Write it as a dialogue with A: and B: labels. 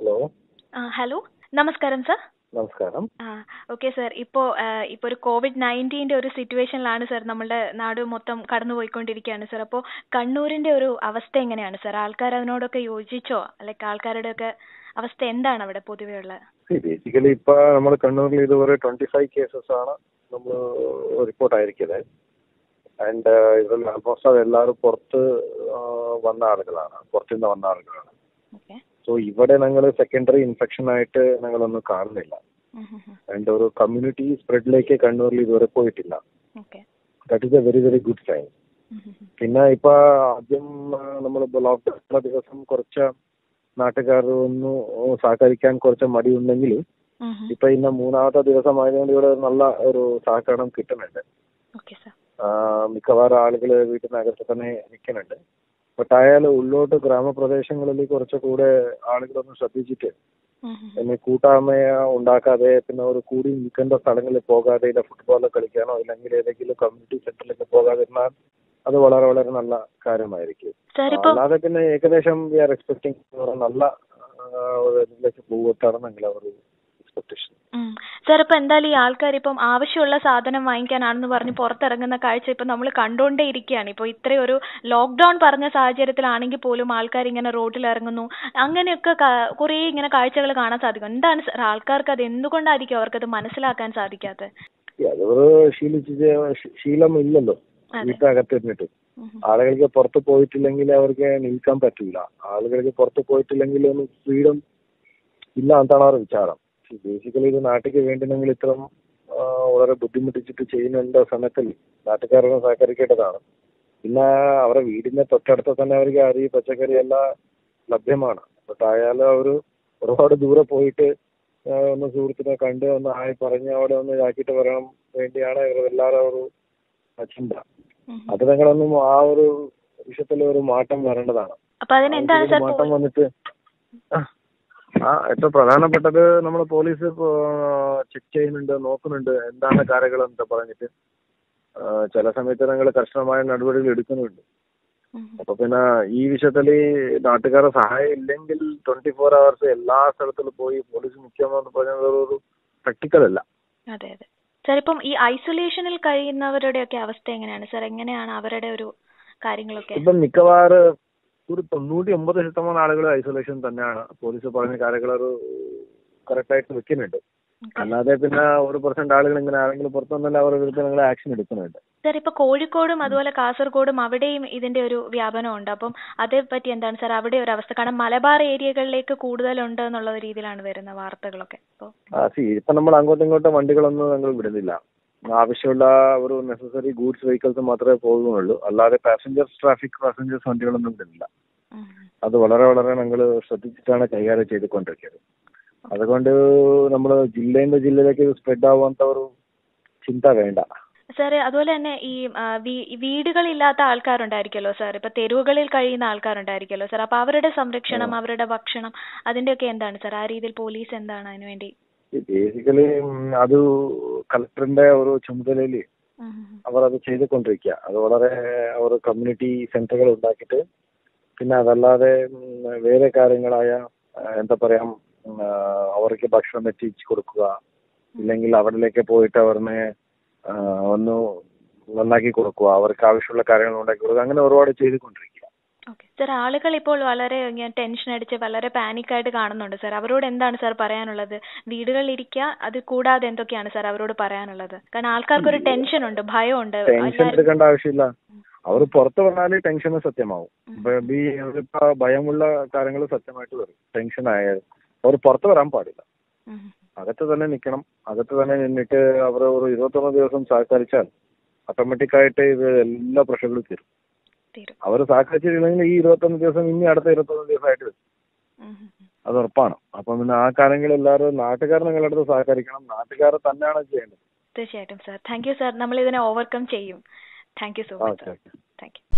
A: Hello
B: ആ hello നമസ്കാരം sir
A: നമസ്കാരം
B: ആ ഓക്കെ സർ ഇപ്പോൾ ഇപ്പോൾ ഒരു കോവിഡ് നയൻറ്റീൻ്റെ ഒരു സിറ്റുവേഷനിലാണ് സർ നമ്മളുടെ നാട് മൊത്തം കടന്നുപോയിക്കൊണ്ടിരിക്കുകയാണ് സർ അപ്പോൾ കണ്ണൂരിൻ്റെ ഒരു അവസ്ഥ എങ്ങനെയാണ് സർ ആൾക്കാർ അതിനോടൊക്കെ യോജിച്ചോ അല്ലെങ്കിൽ ആൾക്കാരുടെയൊക്കെ അവസ്ഥ എന്താണ് അവിടെ പൊതുവേ ഉള്ളത്
A: ബേസിക്കലി ഇപ്പൊ നമ്മൾ കണ്ണൂരിൽ ഇതുവരെ ട്വന്റി ഫൈവ് കേസസ് ആണ് നമ്മൾ റിപ്പോർട്ട് ആയിരിക്കുന്നത് ആൻഡ് ഇതിൽ ആൾമോസ്റ്റ് അത് എല്ലാവരും പുറത്ത് ആ, വന്ന ആളുകളാണ് പുറത്തുനിന്ന് വന്ന ആളുകളാണ്
B: ഓക്കെ
A: സോ ഇവിടെ ഞങ്ങൾ സെക്കൻഡറി ഇൻഫെക്ഷൻ ആയിട്ട് ഞങ്ങളൊന്നും കാണുന്നില്ല ആൻഡ് ഒരു കമ്മ്യൂണിറ്റി സ്പ്രെഡിലേക്ക് കണ്ണൂരിൽ ഇതുവരെ പോയിട്ടില്ല
B: okay
A: that is a very very good sign പിന്നെ ഇപ്പൊ ആദ്യം നമ്മൾ ലോക്ക്ഡൌൺ ദിവസം കുറച്ച് നാട്ടുകാർ ഒന്ന് സഹകരിക്കാൻ കുറച്ച് മടിയുണ്ടെങ്കിൽ ഇപ്പൊ ഇന്ന് മൂന്നാമത്തെ ദിവസം ആയതുകൊണ്ട് ഇവിടെ നല്ല ഒരു സഹകരണം കിട്ടുന്നുണ്ട്
B: ഓക്കെ സർ
A: ആ, മിക്കവാറും ആളുകൾ വീട്ടിനകത്ത് തന്നെ നിൽക്കുന്നുണ്ട് ബട്ട് ആയാലും ഉള്ളോട്ട് ഗ്രാമപ്രദേശങ്ങളിൽ കുറച്ച് കൂടെ ആളുകളൊന്ന് ശ്രദ്ധിച്ചിട്ട് പിന്നെ കൂട്ടായ്മ ഉണ്ടാക്കാതെ പിന്നെ ഒരു കൂടി നിൽക്കേണ്ട സ്ഥലങ്ങളിൽ പോകാതെ ഇല്ല ഫുട്ബോൾ കളിക്കാനോ ഇല്ലെങ്കിൽ ഏതെങ്കിലും കമ്മ്യൂണിറ്റി സെന്ററിലേക്ക് പോകാതിരുന്നാൽ അത് വളരെ വളരെ നല്ല കാര്യമായിരിക്കും
B: സർ ഇപ്പോൾ
A: അല്ലാതെ പിന്നെ ഏകദേശം വി ആർ എക്സ്പെക്ടിങ് നല്ല ആ, ഒരു ഇതിലേക്ക് പോകത്താണെന്നെങ്കിൽ ഒരു എക്സ്പെക്ടേഷൻ
B: സാർ ഇപ്പൊ എന്തായാലും ഈ ആൾക്കാർ ഇപ്പം ആവശ്യമുള്ള സാധനം വാങ്ങിക്കാനാണെന്ന് പറഞ്ഞ് പുറത്തിറങ്ങുന്ന കാഴ്ച ഇപ്പൊ നമ്മൾ കണ്ടുകൊണ്ടേ ഇരിക്കുകയാണ് ഇപ്പോൾ ഇത്രയും ഒരു ലോക്ക്ഡൌൺ പറഞ്ഞ സാഹചര്യത്തിലാണെങ്കിൽ പോലും ആൾക്കാർ ഇങ്ങനെ റോഡിൽ ഇറങ്ങുന്നു അങ്ങനെയൊക്കെ ക- കുറേ ഇങ്ങനെ കാഴ്ചകൾ കാണാൻ സാധിക്കും എന്താണ് സാർ ആൾക്കാർക്ക് അത് എന്തുകൊണ്ടായിരിക്കും അവർക്കത് മനസ്സിലാക്കാൻ സാധിക്കാത്തത്
A: അതൊരു ശീലിച്ച് ശീലം ഇല്ലല്ലോ
B: അതെ.
A: വീട്ടിനകത്ത് ഇരുന്നിട്ട് ആളുകൾക്ക് പുറത്ത് പോയിട്ടില്ലെങ്കിൽ അവർക്ക് നിൽക്കാൻ പറ്റില്ല ആളുകൾക്ക് പുറത്ത് പോയിട്ടില്ലെങ്കിൽ ഒന്ന് ഫ്രീഡം ഇല്ല എന്നാണ് അവരുടെ വിചാരം ബേസിക്കലി ഇത് നാട്ടിലേക്ക് വേണ്ടിനെങ്കിൽ ഇത്തരം ആ, വളരെ ബുദ്ധിമുട്ടിച്ചിട്ട് ചെയ്യുന്നുണ്ട് സമയത്തിൽ നാട്ടുകാരനെ സഹകരിക്കേണ്ടതാണ് പിന്നെ അവരുടെ വീടിന്റെ തൊട്ടടുത്ത് തന്നെ അവർക്ക് അരി പച്ചക്കറി എല്ലാം ലഭ്യമാണ് ബട്ട് ആയാലും അവർ ഒരുപാട് ദൂരെ പോയിട്ട് ആ, ഒന്ന് സുഹൃത്തിനെ കണ്ട് ഒന്ന് ആയി പറഞ്ഞ് അവിടെ ഒന്ന് ഇതാക്കിയിട്ട് വരണം വേണ്ടിയാണ് ഇവർ എല്ലാവരും ഒരു ചിന്ത അത് നിങ്ങളൊന്നും ആ ഒരു വിഷയത്തിൽ ഒരു മാറ്റം വരേണ്ടതാണ്
B: അപ്പൊ അതിന് എന്താണ്
A: ഒരു
B: സാർ
A: മാറ്റം വന്നിട്ട് ആ, ആ ഏറ്റവും പ്രധാനപ്പെട്ടത് നമ്മൾ പോലീസ് ചെക്ക് ചെയ്യുന്നുണ്ട് നോക്കുന്നുണ്ട് എന്താണ് കാര്യങ്ങൾ എന്താ പറഞ്ഞിട്ട് ആ, ചില സമയത്ത് ഞങ്ങൾ കർശനമായ നടപടികൾ എടുക്കുന്നുണ്ട് അപ്പൊ പിന്നെ ഈ വിഷയത്തിൽ നാട്ടുകാരുടെ സഹായം ഇല്ലെങ്കിൽ ട്വന്റി ഫോർ അവേഴ്സ് എല്ലാ സ്ഥലത്തിലും പോയി പോലീസ് നിൽക്കാമെന്ന് പറഞ്ഞത് ഒരു പ്രാക്ടിക്കൽ അല്ല
B: അതെ അതെ സാർ ഇപ്പം ഈ ഐസൊലേഷനിൽ കഴിയുന്നവരുടെയൊക്കെ അവസ്ഥ എങ്ങനെയാണ് സാർ എങ്ങനെയാണ് അവരുടെ ഒരു കാര്യങ്ങളൊക്കെ
A: ഇപ്പം മിക്കവാറും ഒരു തൊണ്ണൂറ്റി ഒമ്പത് ശതമാനം ആളുകൾ ഐസൊലേഷൻ തന്നെയാണ് പോലീസ് പറഞ്ഞ കാര്യങ്ങൾ ഒരു കറക്റ്റ് ആയിട്ട് വെക്കുന്നുണ്ട് അല്ലാതെ പിന്നെ ഒരു പെർസെന്റ് ആളുകൾ ഇങ്ങനെ ആരെങ്കിലും പുറത്തു വന്നാൽ അവരുടെ വിരുദ്ധ നിങ്ങൾ ആക്ഷൻ എടുക്കുന്നുണ്ട്
B: സാർ ഇപ്പൊ കോഴിക്കോടും അതുപോലെ കാസർഗോഡും അവിടെയും ഇതിന്റെ ഒരു വ്യാപനം ഉണ്ട് അപ്പം അതേപ്പറ്റി എന്താണ് സാർ അവിടെ ഒരു അവസ്ഥ കാരണം മലബാർ ഏരിയകളിലേക്ക് കൂടുതലുണ്ട് എന്നുള്ള രീതിയിലാണ് വരുന്ന വാർത്തകളൊക്കെ അപ്പോൾ
A: ആ സി ഇപ്പൊ നമ്മൾ അങ്ങോട്ടും ഇങ്ങോട്ടും വണ്ടികളൊന്നും ഞങ്ങൾ വിടുന്നില്ല ആവശ്യമുള്ള ഒരു നെസസറി ഗൂഡ്സ് വെഹിക്കിൾസ് മാത്രമേ പോകുന്നുള്ളൂ അല്ലാതെ പാസഞ്ചേഴ്സ് ട്രാഫിക് പാസഞ്ചേഴ്സ് വണ്ടികളൊന്നും വിടുന്നില്ല അത് വളരെ വളരെ ഞങ്ങൾ ശ്രദ്ധിച്ചിട്ടാണ് കൈകാര്യം ചെയ്തുകൊണ്ടിരിക്കുന്നത് അതുകൊണ്ട് നമ്മൾ ജില്ലയിൽ നിന്ന് ജില്ലയിലേക്ക് സ്പ്രെഡ് ആവാത്ത ഒരു ചിന്ത വേണ്ട
B: സാർ അതുപോലെ തന്നെ ഈ ആ, വീ- വീടുകളില്ലാത്ത ആൾക്കാരുണ്ടായിരിക്കുമല്ലോ സാർ ഇപ്പൊ തെരുവുകളിൽ കഴിയുന്ന ആൾക്കാരുണ്ടായിരിക്കുമല്ലോ സാർ അപ്പൊ അവരുടെ സംരക്ഷണം അവരുടെ ഭക്ഷണം അതിന്റെയൊക്കെ എന്താണ് സാർ ആ രീതിയിൽ പോലീസ് എന്താണ് അതിനുവേണ്ടി
A: ബേസിക്കലി അത് കളക്ടറിന്റെ ഒരു ചുമതലയിൽ അവർ അത് ചെയ്തുകൊണ്ടിരിക്കുക അത് വളരെ അവർ കമ്മ്യൂണിറ്റി സെന്ററുകൾ ഉണ്ടാക്കിയിട്ട് പിന്നെ അതല്ലാതെ ഉം, വേറെ കാര്യങ്ങളായ ആ, എന്താ പറയാ ഉം, ആ, അവർക്ക് ഭക്ഷണം എത്തിച്ചു കൊടുക്കുക ഇല്ലെങ്കിൽ അവരിലേക്ക് പോയിട്ട് അവരിനെ ആ, ഒന്ന് നന്നാക്കി കൊടുക്കുക അവർക്ക് ആവശ്യമുള്ള കാര്യങ്ങൾ ഉണ്ടാക്കി കൊടുക്കുക അങ്ങനെ ഒരുപാട് ചെയ്തുകൊണ്ടിരിക്കുക
B: ഓക്കെ സാർ ആളുകൾ ഇപ്പോൾ വളരെ ഇങ്ങനെ ടെൻഷൻ അടിച്ച് വളരെ പാനിക് ആയിട്ട് കാണുന്നുണ്ട് സാർ അവരോട് എന്താണ് സാർ പറയാനുള്ളത് വീടുകളിൽ ഇരിക്കുക അത് കൂടാതെ എന്തൊക്കെയാണ് സാർ അവരോട് പറയാനുള്ളത് കാരണം ആൾക്കാർക്ക് ഒരു ടെൻഷൻ ഉണ്ട് ഭയമുണ്ട്
A: ടെൻഷൻ
B: എല്ലാവരും
A: എടുക്കേണ്ട ആവശ്യമില്ല അവർ പുറത്ത് വന്നാൽ ടെൻഷൻ സത്യമാവും ഇപ്പൊ ഈ ഇപ്പൊ ഭയമുള്ള കാര്യങ്ങൾ സത്യമായിട്ട് വരും ടെൻഷൻ ആയാൽ അവർ പുറത്ത് വരാൻ പാടില്ല
B: ഉം.
A: അകത്ത് തന്നെ നിൽക്കണം അകത്ത് തന്നെ നിന്നിട്ട് അവർ ഒരു ഇരുപത്തൊന്ന് ദിവസം സഹകരിച്ചാൽ ഓട്ടോമാറ്റിക് ആയിട്ട് ഇത് എല്ലാ പ്രശ്നങ്ങളും തീരും
B: തീരും
A: അവർ സഹകരിച്ചിട്ടില്ലെങ്കിൽ ഈ ഇരുപത്തൊന്ന് ദിവസം ഇനി അടുത്ത ഇരുപത്തൊന്ന് ദിവസമായിട്ട് വരും
B: ഉം, ഉം, ഉം.
A: അത് ഉറപ്പാണ് അപ്പം പിന്നെ ആ കാര്യങ്ങൾ എല്ലാവരും നാട്ടുകാർ നിങ്ങളുടെ അടുത്ത് സഹകരിക്കണം നാട്ടുകാർ തന്നെയാണ് ചെയ്യേണ്ടത്
B: തീർച്ചയായിട്ടും സാർ താങ്ക് യു സാർ നമ്മൾ ഇതിനെ ഓവർകം ചെയ്യും thank you so much
A: okay
B: sir
A: okay
B: thank U